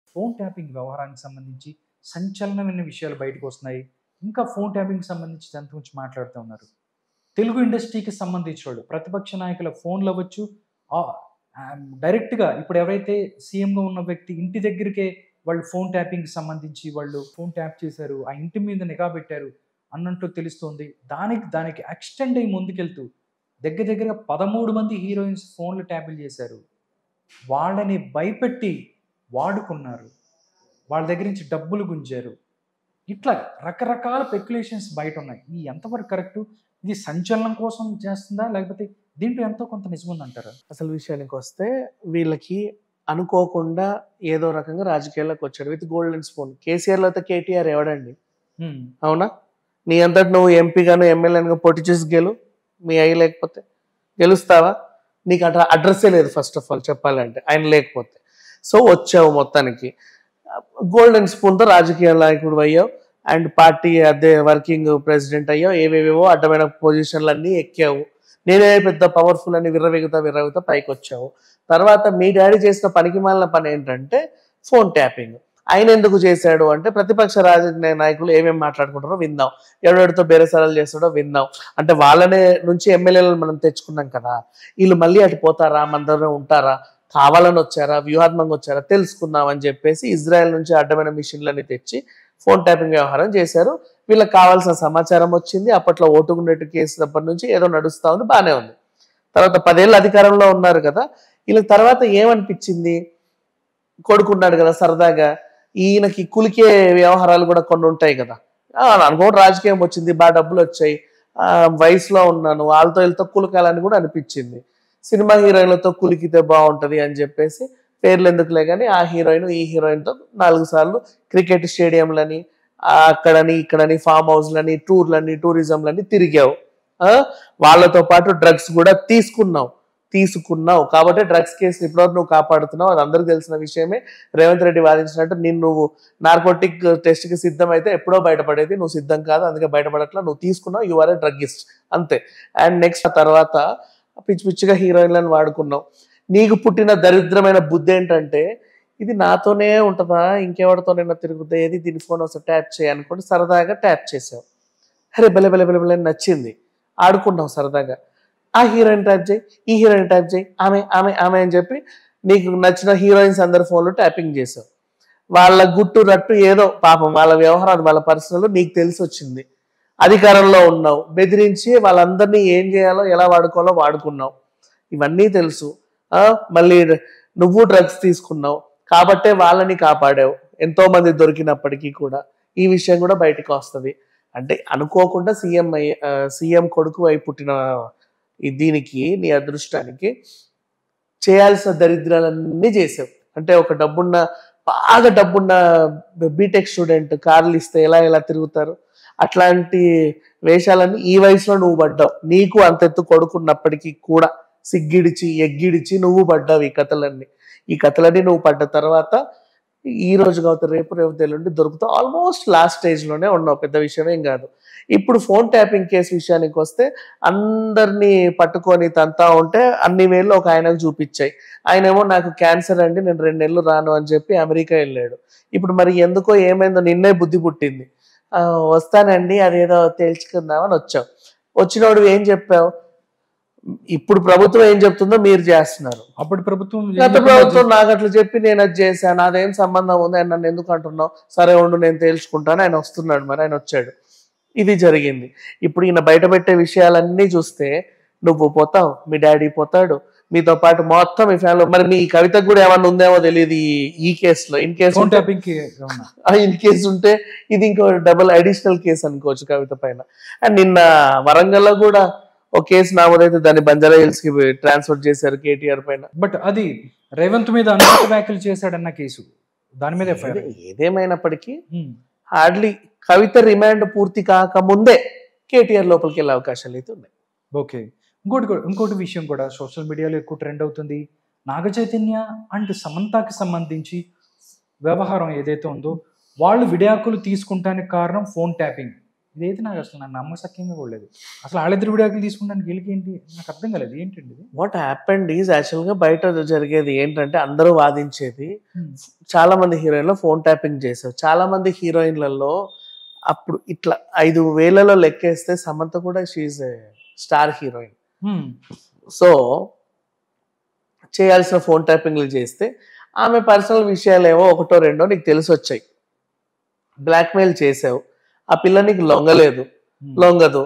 Phone tapping వ్యవహారానికి సంబంధించి సంచలనమైన విషయాలు బయటకు వస్తున్నాయి ఇంకా ఫోన్ ట్యాపింగ్కి సంబంధించి దాని గురించి మాట్లాడుతూ ఉన్నారు తెలుగు ఇండస్ట్రీకి సంబంధించిన వాళ్ళు ప్రతిపక్ష నాయకుల ఫోన్లు అవ్వచ్చు ఆ, ఆ, డైరెక్ట్గా ఇప్పుడు ఎవరైతే సీఎంగా ఉన్న వ్యక్తి ఇంటి దగ్గరికే వాళ్ళు ఫోన్ ట్యాపింగ్కి సంబంధించి వాళ్ళు ఫోన్ ట్యాప్ చేశారు ఆ ఇంటి మీద నిఘా పెట్టారు అన్నట్టు తెలుస్తోంది దానికి దానికి ఎక్స్టెండ్ అయ్యి ముందుకెళ్తూ దగ్గర దగ్గరగా పదమూడు మంది హీరోయిన్స్ ఫోన్లు ట్యాపిల్ చేశారు వాళ్ళని భయపెట్టి వాడుకున్నారు వాళ్ళ దగ్గర నుంచి డబ్బులు గుంజారు ఇట్లా రకరకాల స్పెక్యులేషన్స్ బయట ఉన్నాయి ఈ ఎంతవరకు కరెక్ట్ ఇది సంచలనం కోసం చేస్తుందా లేకపోతే దీంట్లో ఎంతో కొంత నిజం ఉందంటారా అసలు విషయానికి వస్తే వీళ్ళకి అనుకోకుండా ఏదో రకంగా రాజకీయాల్లోకి వచ్చాడు విత్ గోల్డెన్ స్పూన్ కేసీఆర్లో అయితే కేటీఆర్ ఎవడండి హ్మ్. అవునా నీ అంతటి నువ్వు ఎంపీగాను ఎమ్మెల్యేగా పోటీ చేసి గెలు మీ అయ్యి లేకపోతే గెలుస్తావా నీకు అట్లా అడ్రస్సే లేదు ఫస్ట్ ఆఫ్ ఆల్ చెప్పాలంటే ఆయన లేకపోతే సో వచ్చావు మొత్తానికి గోల్డెన్ స్పూన్తో రాజకీయ నాయకుడు అయ్యావు అండ్ పార్టీ అదే వర్కింగ్ ప్రెసిడెంట్ అయ్యావు ఏవేవేవో అడ్డమైన పొజిషన్లు అన్నీ ఎక్కావు నేనే పెద్ద పవర్ఫుల్ అని విర్రవెగుతా విర్రవెగుతా పైకి వచ్చావు తర్వాత మీ డాడీ చేసిన పనికి మాలిన పని ఏంటంటే ఫోన్ ట్యాపింగ్ ఆయన ఎందుకు చేశాడు అంటే ప్రతిపక్ష రాజకీయ నాయకులు ఏమేమి మాట్లాడుకుంటారో విందాం ఎవరెవరితో బేరసారాలు చేస్తాడో విందాం అంటే వాళ్ళనే నుంచి ఎమ్మెల్యేలను మనం తెచ్చుకున్నాం కదా వీళ్ళు మళ్ళీ అటు పోతారా మన దగ్గర ఉంటారా కావాలని వచ్చారా వ్యూహాత్మకంగా వచ్చారా తెలుసుకుందాం అని చెప్పేసి ఇజ్రాయెల్ నుంచి అడ్డమైన మిషన్లని తెచ్చి ఫోన్ ట్యాపింగ్ వ్యవహారం చేశారు వీళ్ళకి కావాల్సిన సమాచారం వచ్చింది అప్పట్లో ఓటుకున్నట్టు కేసు అప్పటి నుంచి ఏదో నడుస్తా ఉంది బాగానే ఉంది తర్వాత పదేళ్ళు అధికారంలో ఉన్నారు కదా వీళ్ళకి తర్వాత ఏమనిపించింది కొడుకున్నాడు కదా సరదాగా ఈయనకి కులికే వ్యవహారాలు కూడా కొన్ని ఉంటాయి కదా ఆ, అనుకోండి రాజకీయం వచ్చింది బాగా డబ్బులు వచ్చాయి ఆ, వయసులో ఉన్నాను వాళ్ళతో వీళ్ళతో కులకాలని కూడా అనిపించింది సినిమా హీరోయిన్లతో కులికితే బాగుంటది అని చెప్పేసి పేర్లు ఎందుకులే కానీ ఆ హీరోయిన్ ఈ హీరోయిన్తో నాలుగు సార్లు క్రికెట్ స్టేడియంలని ఆ, అక్కడని ఇక్కడని ఫామ్ హౌస్లని టూర్లని టూరిజంలని తిరిగావు ఆ, వాళ్ళతో పాటు డ్రగ్స్ కూడా తీసుకున్నావు తీసుకున్నావు కాబట్టి డ్రగ్స్ కేసుని ఇప్పటివరకు నువ్వు కాపాడుతున్నావు అది అందరికీ తెలిసిన విషయమే రేవంత్ రెడ్డి వాదించినట్టు నేను నువ్వు నార్కోటిక్ టెస్ట్ కి సిద్ధం అయితే ఎప్పుడో బయటపడేది నువ్వు సిద్ధం కాదు అందుకే బయటపడట్లా నువ్వు తీసుకున్నావు యు ఆర్ ఏ డ్రగ్గిస్ట్ అంతే అండ్ నెక్స్ట్ ఆ తర్వాత పిచ్చి పిచ్చిగా హీరోయిన్లను వాడుకున్నావు నీకు పుట్టిన దరిద్రమైన బుద్ధి ఏంటంటే ఇది నాతోనే ఉంటుందా ఇంకెవరితోనైనా తిరుగుతా ఏది దీని ఫోన్ వస్తే ట్యాప్ చేయనుకోండి సరదాగా ట్యాప్ చేసావు అరే బెల బెల బెల బెల అని నచ్చింది ఆడుకున్నావు సరదాగా ఆ హీరోయిన్ టైప్ చేయి ఈ హీరోయిన్ టైప్ చేయి ఆమె ఆమె ఆమె అని చెప్పి నీకు నచ్చిన హీరోయిన్స్ అందరి ఫోన్లో ట్యాపింగ్ చేసావు వాళ్ళ గుట్టు రట్టు ఏదో పాపం వాళ్ళ వ్యవహారాలు వాళ్ళ పర్సనల్ నీకు తెలిసి వచ్చింది అధికారంలో ఉన్నావు బెదిరించి వాళ్ళందరినీ ఏం చేయాలో ఎలా వాడుకోవాలో వాడుకున్నావు ఇవన్నీ తెలుసు ఆ, మళ్ళీ నువ్వు డ్రగ్స్ తీసుకున్నావు కాబట్టే వాళ్ళని కాపాడావు ఎంతో మంది దొరికినప్పటికీ కూడా ఈ విషయం కూడా బయటకు వస్తుంది అంటే అనుకోకుండా సీఎం అయ్యి సీఎం కొడుకు అయి పుట్టిన ఈ దీనికి నీ అదృష్టానికి చేయాల్సిన దరిద్రాలన్నీ చేసావు అంటే ఒక డబ్బున్న బాగా డబ్బున్న బీటెక్ స్టూడెంట్ కార్లు ఇస్తే ఎలా ఎలా తిరుగుతారు అట్లాంటి వేషాలన్నీ ఈ వయసులో నువ్వు పడ్డావు నీకు అంతెత్తు కొడుకున్నప్పటికీ కూడా సిగ్గిడిచి ఎగ్గిడిచి నువ్వు పడ్డావు ఈ కథలన్నీ ఈ కథలన్నీ నువ్వు పడ్డ తర్వాత ఈ రోజు కావచ్చు రేపు రేపు తెల్లుండి దొరుకుతావు ఆల్మోస్ట్ లాస్ట్ స్టేజ్ లోనే ఉన్నావు పెద్ద విషయం ఏం కాదు ఇప్పుడు ఫోన్ ట్యాపింగ్ కేసు విషయానికి వస్తే అందరినీ పట్టుకొని తంతా ఉంటే అన్ని వేళ్ళు ఒక ఆయనకు చూపించాయి ఆయనేమో నాకు క్యాన్సర్ అండి నేను రెండు నెలలు రాను అని చెప్పి అమెరికా వెళ్ళాడు ఇప్పుడు మరి ఎందుకో ఏమైందో నిన్నే బుద్ధి పుట్టింది ఆ, వస్తానండి అదేదో తేల్చుకుందామని వచ్చావు వచ్చినోడు ఏం చెప్పావు ఇప్పుడు ప్రభుత్వం ఏం చెప్తుందో మీరు చేస్తున్నారు అప్పటి ప్రభుత్వం గత ప్రభుత్వం నాకు అట్లా చెప్పి నేను అది చేశాను అదేం సంబంధం ఉంది ఆయన నన్ను ఎందుకు అంటున్నావు సరే ఉండు నేను తేల్చుకుంటాను ఆయన వస్తున్నాడు మరి ఆయన వచ్చాడు ఇది జరిగింది ఇప్పుడు ఈయన బయట పెట్టే విషయాలన్నీ చూస్తే నువ్వు పోతావు మీ డాడీ పోతాడు మీతో పాటు మొత్తం మీ ఫ్యామిలీ మరి మీ కవితకు కూడా ఏమన్నా ఉందేమో తెలియదు ఈ- ఈ కేసులో ఇన్ కేసు ఫోన్ ట్యాపింగ్ కి ఏమన్నా? ఇన్ కేసు ఉంటే ఇది ఇంకో డబుల్ అడిషనల్ కేసు అనుకోవచ్చు కవిత పైన అండ్ నిన్న వరంగల్లో కూడా ఒక కేసు నామోదైతే దాన్ని బంజారా హిల్స్ కి ట్రాన్స్ఫర్ చేశారు కేటీఆర్ పైన బట్ అది రేవంత్ మీద అనుచిత వ్యాఖ్యలు చేశాడన్న కేసు దాని మీద ఎఫ్ఐఆర్ ఏదే- ఏదేమైనప్పటికీ హార్డ్లీ కవిత రిమాండ్ పూర్తి కాకముందే కేటీఆర్ లోపలికి వెళ్ళే అవకాశాలు అయితే ఉన్నాయి ఓకే ఇంకోటి కూడా- ఇంకోటి విషయం కూడా సోషల్ మీడియాలో ఎక్కువ ట్రెండ్ అవుతుంది నాగ చైతన్య అండ్ సమంతకి సంబంధించి వ్యవహారం ఏదైతే ఉందో వాళ్ళు విడాకులు తీసుకుంటానికి కారణం ఫోన్ ట్యాపింగ్ ఇదైతే నాకు అసలు నాకు నమ్మసక్యంగా కూడా లేదు అసలు వాళ్ళిద్దరు విడాకులు తీసుకుంటానికి వీళ్ళకి ఏంటి నాకు అర్థం కాలేదు ఏంటండి ఇది వాట్ హ్యాపెండ్ ఈజ్ యాక్చువల్గా బయట జరిగేది ఏంటంటే అందరూ వాదించేది Hmm. చాలా మంది హీరోయిన్లు ఫోన్ ట్యాపింగ్ చేశారు చాలా మంది హీరోయిన్లలో అప్పుడు ఇట్లా ఐదు వేలలో లెక్కేస్తే సమంత కూడా she star heroine Hmm. So చేయాల్సిన ఫోన్ ట్యాపింగ్లు చేస్తే ఆమె పర్సనల్ విషయాలు ఏమో ఒకటో రెండో నీకు తెలిసి వచ్చాయి బ్లాక్మెయిల్ చేసావు ఆ పిల్ల నీకు లొంగలేదు Hmm. లొంగదు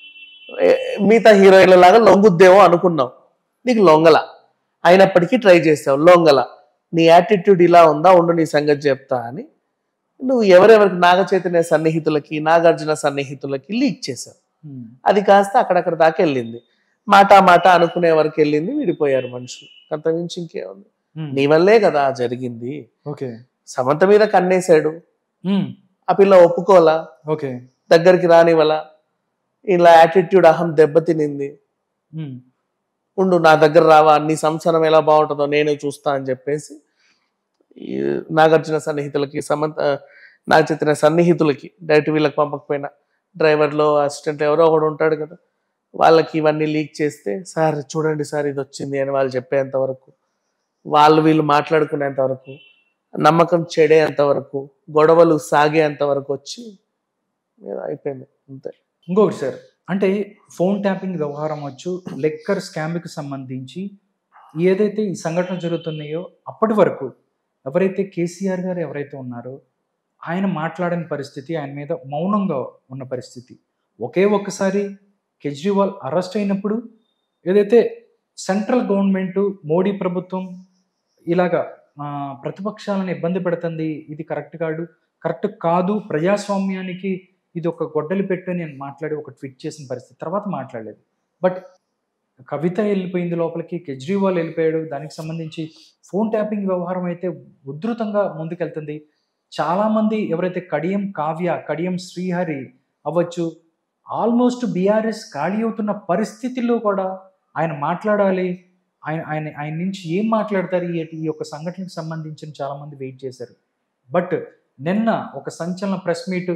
ఏ- మిగతా హీరోయిన్ల లాగా లొంగుద్దేమో అనుకున్నావు నీకు లొంగల అయినప్పటికీ ట్రై చేసావు లొంగల నీ యాటిట్యూడ్ ఇలా ఉందా ఉండు నీ సంగతి చెప్తా అని నువ్వు ఎవరెవరికి నాగ చైతన్య సన్నిహితులకి నాగార్జున సన్నిహితులకి లీక్ చేసావు Hmm. అది కాస్త అక్కడక్కడ దాకా వెళ్ళింది మాట మాట అనుకునే వరకు వెళ్ళింది విడిపోయారు మనుషులు అంతకుమించి ఇంకేముంది Hmm. నీ వల్లే కదా జరిగింది ఓకే సమంత మీద కన్నేశాడు Hmm. ఆ పిల్ల ఒప్పుకోలా ఓకే దగ్గరికి రానివలా ఇలా యాటిట్యూడ్ అహం దెబ్బతినింది Hmm. ఉండు నా దగ్గర రావా నీ సంసారం ఎలా బాగుంటుందో నేను చూస్తా అని చెప్పేసి ఈ నాగార్జున సన్నిహితులకి సమంత నాకు చెప్పిన సన్నిహితులకి డైరెక్ట్ వీళ్ళకి పంపకపోయినా డ్రైవర్లో అసిస్టెంట్ ఎవరో ఒకడు ఉంటాడు కదా వాళ్ళకి ఇవన్నీ లీక్ చేస్తే సార్ చూడండి సార్ ఇది వచ్చింది అని వాళ్ళు చెప్పేంత వరకు వాళ్ళు వీళ్ళు మాట్లాడుకునేంత వరకు నమ్మకం చెడేంత వరకు గొడవలు సాగేంత వరకు వచ్చి మీద అయిపోయింది అంతే ఇంకొకటి సార్ అంటే ఫోన్ ట్యాపింగ్ వ్యవహారం వచ్చు లెక్కర్ స్కామ్కి సంబంధించి ఏదైతే ఈ సంఘటన జరుగుతున్నాయో అప్పటి వరకు ఎవరైతే కేసీఆర్ గారు ఎవరైతే ఉన్నారో ఆయన మాట్లాడని పరిస్థితి ఆయన మీద మౌనంగా ఉన్న పరిస్థితి ఒకే ఒక్కసారి కేజ్రీవాల్ అరెస్ట్ అయినప్పుడు ఏదైతే సెంట్రల్ గవర్నమెంట్ మోడీ ప్రభుత్వం ఇలాగా ఆ, ప్రతిపక్షాలను ఇబ్బంది పెడుతుంది ఇది కరెక్ట్ కాదు కరెక్ట్ కాదు ప్రజాస్వామ్యానికి ఇది ఒక గొడ్డలి పెట్టు అని నేను మాట్లాడి ఒక ట్వీట్ చేసిన పరిస్థితి తర్వాత మాట్లాడలేదు బట్ కవిత వెళ్ళిపోయింది లోపలికి కేజ్రీవాల్ వెళ్ళిపోయాడు దానికి సంబంధించి ఫోన్ ట్యాపింగ్ వ్యవహారం అయితే ఉధృతంగా ముందుకెళ్తుంది చాలామంది ఎవరైతే కడియం కావ్య కడియం శ్రీహరి అవ్వచ్చు ఆల్మోస్ట్ బీఆర్ఎస్ ఖాళీ అవుతున్న పరిస్థితుల్లో కూడా ఆయన మాట్లాడాలి ఆయన ఆయన ఆయన నుంచి ఏం మాట్లాడతారు ఈ ఈ యొక్క సంఘటనకు సంబంధించిన చాలామంది వెయిట్ చేశారు బట్ నిన్న ఒక సంచలన ప్రెస్ మీట్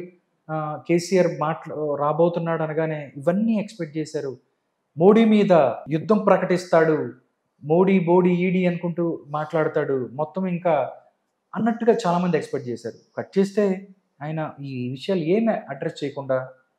కేసీఆర్ మాట్లా రాబోతున్నాడు అనగానే ఇవన్నీ ఎక్స్పెక్ట్ చేశారు మోడీ మీద యుద్ధం ప్రకటిస్తాడు మోడీ బోడీ ఈడీ అనుకుంటూ మాట్లాడతాడు మొత్తం ఇంకా అన్నట్టుగా చాలామంది ఎక్స్పెక్ట్ చేశారు కట్ చేస్తే ఆయన ఈ విషయాలు ఏమి అడ్రస్ చేయకుండా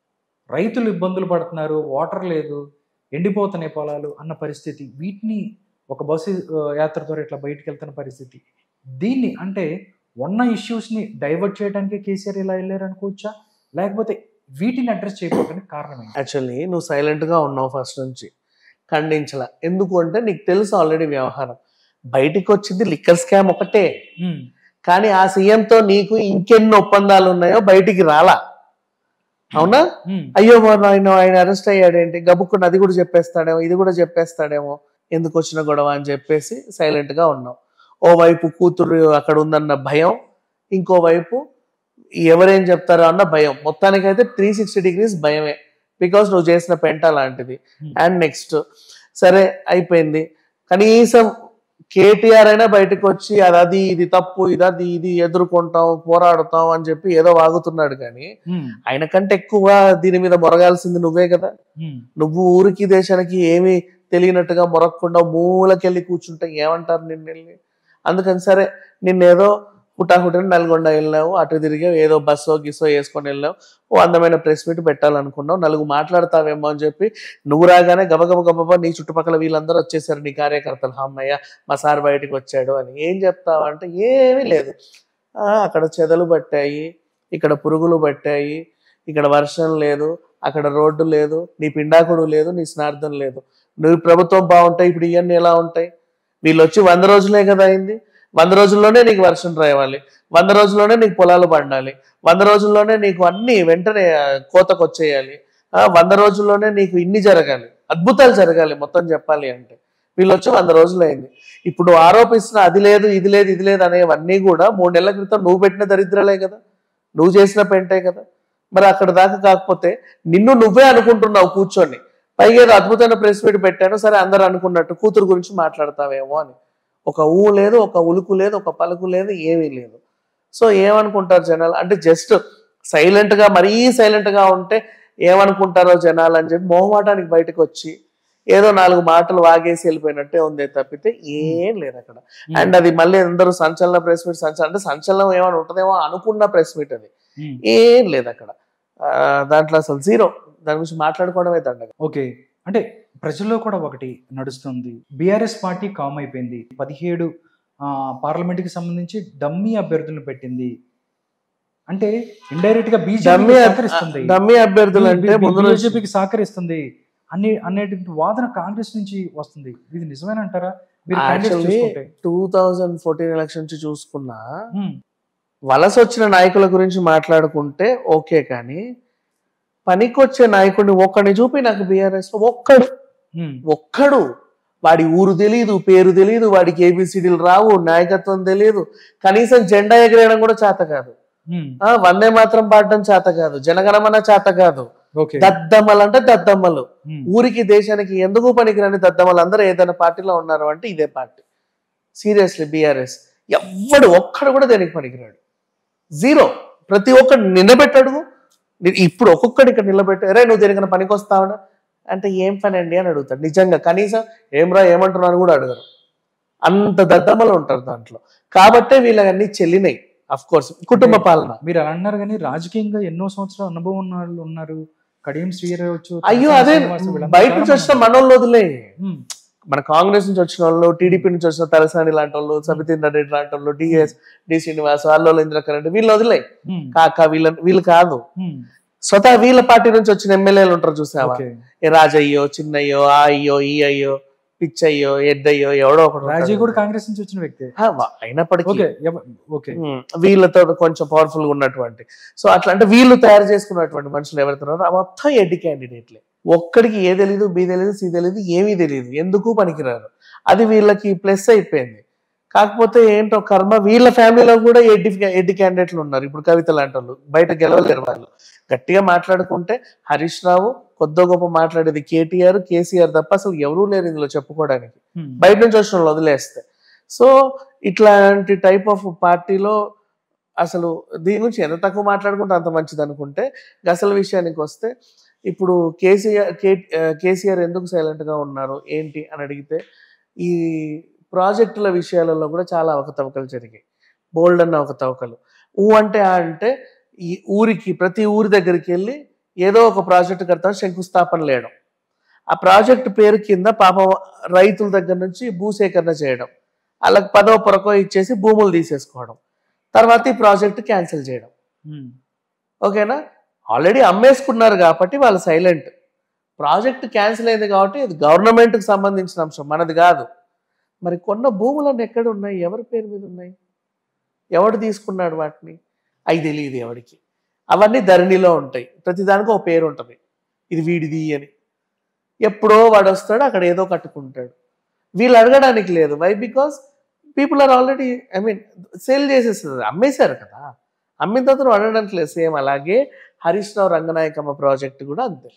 రైతులు ఇబ్బందులు పడుతున్నారు వాటర్ లేదు ఎండిపోతున్నాయి పొలాలు అన్న పరిస్థితి వీటిని ఒక బస్సు ఆ, యాత్ర ద్వారా ఇట్లా బయటికి వెళ్తున్న పరిస్థితి దీన్ని అంటే ఉన్న ఇష్యూస్ని డైవర్ట్ చేయడానికి కేసీఆర్ ఇలా వెళ్ళారు అనుకోవచ్చా లేకపోతే వీటిని అడ్రస్ చేయకపోవడానికి కారణం ఏంటి యాక్చువల్లీ నువ్వు సైలెంట్గా ఉన్నావు ఫస్ట్ నుంచి ఖండించలా ఎందుకు అంటే నీకు తెలుసు ఆల్రెడీ వ్యవహారం బయటికి వచ్చింది లిక్కర్ స్కామ్ ఒకటే ఉమ్, కానీ ఆ సీఎంతో నీకు ఇంకెన్ని ఒప్పందాలు ఉన్నాయో బయటికి రాలా అవునా ఉమ్, అయ్యో మరి ఆయన ఆయన అరెస్ట్ అయ్యాడేంటి గబుక్కుని అది కూడా చెప్పేస్తాడేమో ఇది కూడా చెప్పేస్తాడేమో ఎందుకు వచ్చిన గొడవ అని చెప్పేసి silent గా ఉన్నాం ఓవైపు కూతురు అక్కడ ఉందన్న భయం ఇంకోవైపు ఎవరేం చెప్తారో అన్న భయం మొత్తానికైతే త్రీ సిక్స్టీ డిగ్రీస్ భయమే బికాస్ నువ్వు చేసిన పెంట లాంటిది Hmm. అండ్ నెక్స్ట్ సరే అయిపోయింది కనీసం కేటీఆర్ అయినా బయటకు వచ్చి అది అది ఇది తప్పు ఇది అది ఇది ఎదుర్కొంటాం పోరాడుతాం అని చెప్పి ఏదో వాగుతున్నాడు కానీ ఉమ్, ఆయన కంటే ఎక్కువ దీని మీద మొరగాల్సింది నువ్వే కదా ఉమ్, నువ్వు ఊరికి దేశానికి ఏమీ తెలియనట్టుగా మొరగకుండా మూలకెళ్ళి కూర్చుంటే ఏమంటారు నిన్ను వెళ్ళి అందుకని సరే నిన్నేదో హుటాహుటిని నల్గొండ వెళ్ళావు అటు తిరిగావు ఏదో బస్సో గిస్సో వేసుకొని వెళ్ళావు ఓ అందమైన ప్రెస్ మీట్ పెట్టాలనుకున్నావు నలుగు మాట్లాడతావేమో అని చెప్పి నువ్వు రాగానే గబగబ గబగబా నీ చుట్టుపక్కల వీళ్ళందరూ వచ్చేసారు నీ కార్యకర్తలు అమ్మయ్య మా సార్ బయటికి వచ్చాడు అని ఏం చెప్తావు అంటే ఏమీ లేదు ఆ, అక్కడ చెదలు పట్టాయి ఇక్కడ పురుగులు పట్టాయి ఇక్కడ వర్షం లేదు అక్కడ రోడ్డు లేదు నీ పిండాకుడు లేదు నీ స్నార్థం లేదు నువ్వు ప్రభుత్వం బాగుంటాయి ఇప్పుడు ఇవన్నీ ఎలా ఉంటాయి వీళ్ళు వచ్చి వంద రోజులే కదా అయింది వంద రోజుల్లోనే నీకు వర్షం రావాలి వంద రోజుల్లోనే నీకు పొలాలు పండాలి వంద రోజుల్లోనే నీకు అన్ని వెంటనే ఆ, కోతకు వచ్చేయాలి ఆ, వంద రోజుల్లోనే నీకు ఇన్ని జరగాలి అద్భుతాలు జరగాలి మొత్తం చెప్పాలి అంటే వీళ్ళు వచ్చి వంద రోజులు అయింది ఇప్పుడు ఆరోపిస్తున్న అది లేదు ఇది లేదు ఇది లేదు అనేవన్నీ కూడా మూడు నెలల క్రితం నువ్వు పెట్టిన దరిద్రలే కదా నువ్వు చేసిన పెంటే కదా మరి అక్కడ దాకా కాకపోతే నిన్ను నువ్వే అనుకుంటున్నావు కూర్చొని పైగా ఏదో అద్భుతమైన ప్రెస్ మీట్ పెట్టాను సరే అందరు అనుకున్నట్టు కూతురు గురించి మాట్లాడతావేమో అని ఒక ఊ లేదు ఒక ఉలుకు లేదు ఒక పలుకు లేదు ఏమీ లేదు సో ఏమనుకుంటారు జనాలు అంటే జస్ట్ సైలెంట్ గా మరీ సైలెంట్ గా ఉంటే ఏమనుకుంటారో జనాలు అని చెప్పి మొహమాటానికి బయటకు వచ్చి ఏదో నాలుగు మాటలు వాగేసి వెళ్ళిపోయినట్టే ఉంది తప్పితే ఏం లేదు అక్కడ అండ్ అది మళ్ళీ అందరూ సంచలన ప్రెస్ మీట్ సంచలనం అంటే సంచలనం ఏమైనా ఉంటుందేమో అనుకున్న ప్రెస్ మీట్ అది ఉమ్. ఏం లేదు అక్కడ ఆ, దాంట్లో అసలు జీరో దాని గురించి మాట్లాడుకోవడమే దండగ ఓకే అంటే ప్రజల్లో కూడా ఒకటి నడుస్తుంది బీఆర్ఎస్ పార్టీ కామ్ అయిపోయింది పదిహేడు పార్లమెంట్ కి సంబంధించి డమ్మీ అభ్యర్థులను పెట్టింది అంటే ఇండైరెక్ట్ గా డమ్మీ బీజేపీ సహకరిస్తుంది డమ్మీ అభ్యర్థులు అంటే ముందు నుంచి బీజేపీకి సహకరిస్తుంది అన్ని అనేటువంటి వాదన కాంగ్రెస్ నుంచి వస్తుంది ఇది నిజమేనంటారా మీరు candidates యాక్చువల్లీ చూసుకుంటే. టూ థౌజండ్ ఫోర్టీన్ ఎలక్షన్ నుంచి చూసుకున్నా ఉమ్, వలస వచ్చిన నాయకుల గురించి మాట్లాడుకుంటే ఓకే కానీ పనికొచ్చే నాయకుడిని ఒక్కడిని చూపి నాకు బీఆర్ఎస్ ఒక్కడు ఉమ్, ఒక్కడు వాడి ఊరు తెలియదు పేరు తెలియదు వాడికి ఏబిసిడీలు రావు నాయకత్వం తెలియదు కనీసం జెండా ఎగరేయడం కూడా చేత కాదు ఉమ్, ఆ వందే మాత్రం పాడడం చేత కాదు జనగణమన చేత కాదు ఓకే దద్దమ్మలు అంటే దద్దమ్మలు ఉమ్, ఊరికి దేశానికి ఎందుకు పనికిరాని దద్దమ్మలు అందరూ ఏదైనా పార్టీలో ఉన్నారు అంటే ఇదే పార్టీ సీరియస్లీ బీఆర్ఎస్ ఎవ్వడు ఒక్కడు కూడా దేనికి పనికిరాడు జీరో ప్రతి ఒక్కడు నిలబెట్టాడు ని- ఇప్పుడు ఒక్కొక్కడు ఇక్కడ నిలబెట్టు అరే నువ్వు దేనికైనా పనికి వస్తావా అంటే ఏం పని అండి అని అడుగుతాడు నిజంగా కనీసం ఏమ్రా ఏమంటున్నాను కూడా అడగరు అంత దద్దమ్మలు ఉంటారు దాంట్లో కాబట్టే వీళ్ళన్నీ చెల్లినాయి అఫ్ కోర్స్ కుటుంబ పాలన మీరు అలా అన్నారు కానీ రాజకీయంగా ఎన్నో సంవత్సరాల అనుభవం ఉన్న వాళ్ళు ఉన్నారు కడియం శ్రీహరి వచ్చు అయ్యో తలసాని అదే శ్రీనివాస్ వీళ్ళందరూ బయట చాలా నుంచి వచ్చిన మంది మనోళ్ళు వదిలే ఉమ్, మన కాంగ్రెస్ నుంచి వచ్చిన వాళ్ళు టీడీపీ నుంచి వచ్చిన తలసాని లాంటి వాళ్ళు సబితేందర్ రెడ్డి లాంటి వాళ్ళు డిఎస్ డి శ్రీనివాస్ అల్లోల ఇంద్రకరణ్ వీళ్ళు వదిలే ఉమ్, కాక వీళ్ళ వీళ్ళు కాదు ఉమ్, స్వతహా వీళ్ళ పార్టీ నుంచి వచ్చిన ఎమ్మెల్యేలు ఉంటారు చూసావా ఓకే ఏ రాజయ్యో చిన్నయ్యో ఆ అయ్యో ఈ అయ్యో పిచ్చయ్యో ఎద్దయ్యో ఎవడో ఒకడు ఉంటాడు. రాజీ కూడా కాంగ్రెస్ నుంచి వచ్చిన వ్యక్తి ఆ, వా- అయినప్పటికీ ఓకే ఎవ- ఓకే ఉమ్, వీళ్ళతో కొంచెం పవర్ఫుల్ గా ఉన్నటువంటి సో అట్లా అంటే వీళ్ళు తయారు చేసుకున్నటువంటి మనుషులు ఎవరుతున్నారో ఆ మొత్తం ఎడ్డి క్యాండిడేట్లే ఒక్కడికి ఏ తెలియదు బి తెలియదు సి తెలియదు ఏమీ తెలియదు ఎందుకు పనికిరారు అది వీళ్ళకి ప్లస్ అయిపోయింది కాకపోతే ఏంటో కర్మ వీళ్ళ ఫ్యామిలీలో కూడా ఎడ్డి ఎడ్డి క్యాండిడేట్లు ఉన్నారు ఇప్పుడు కవిత లాంటి వాళ్ళు బయట గెలవలేరు వాళ్ళు గట్టిగా మాట్లాడుకుంటే హరీష్ రావు కొద్ది గొప్ప మాట్లాడేది కేటీఆర్ కేసీఆర్ తప్ప అసలు ఎవరూ లేరు ఇందులో చెప్పుకోవడానికి ఉమ్, బయట నుంచి వచ్చిన వాళ్ళు వదిలేస్తే సో ఇట్లాంటి టైప్ ఆఫ్ పార్టీలో అసలు దీని గురించి ఎంత తక్కువ మాట్లాడుకుంటే అంత మంచిది అనుకుంటే అసలు విషయానికి వస్తే ఇప్పుడు కేసీఆర్ కే కేసీఆర్ ఎందుకు silent గా ఉన్నారు ఏంటి అని అడిగితే ఈ ప్రాజెక్టుల విషయాలలో కూడా చాలా అవకతవకలు జరిగాయి బోల్డ్ అన్న అవకతవకలు ఊ అంటే ఆ అంటే ఈ ఊరికి ప్రతి ఊరి దగ్గరికి వెళ్ళి ఏదో ఒక ప్రాజెక్టు కడతాం శంకుస్థాపన లేయడం ఆ ప్రాజెక్ట్ పేరు కింద పాపం రైతుల దగ్గర నుంచి భూసేకరణ చేయడం వాళ్ళకి పదో పొరకో ఇచ్చేసి భూములు తీసేసుకోవడం తర్వాత ఈ ప్రాజెక్ట్ క్యాన్సిల్ చేయడం ఉమ్, ఓకేనా ఆల్రెడీ అమ్మేసుకున్నారు కాబట్టి వాళ్ళు సైలెంట్ ప్రాజెక్ట్ క్యాన్సిల్ అయింది కాబట్టి ఇది గవర్నమెంట్కి సంబంధించిన అంశం మనది కాదు మరి కొన్న భూములన్నీ ఎక్కడ ఉన్నాయి ఎవరి పేరు మీద ఉన్నాయి ఎవడు తీసుకున్నాడు వాటిని అవి తెలియదు ఎవడికి అవన్నీ ధరణిలో ఉంటాయి ప్రతిదానికి ఒక పేరు ఉంటుంది ఇది వీడిది అని ఎప్పుడో వాడు వస్తాడు అక్కడ ఏదో కట్టుకుంటాడు వీళ్ళు అడగడానికి లేదు why because people are already I mean sale చేసేస్తుంది అమ్మేశారు కదా అమ్మిన తర్వాత నువ్వు అడగడానికి లేదు సేమ్ అలాగే హరీష్ రావు రంగనాయకమ్మ ప్రాజెక్ట్ కూడా అంతే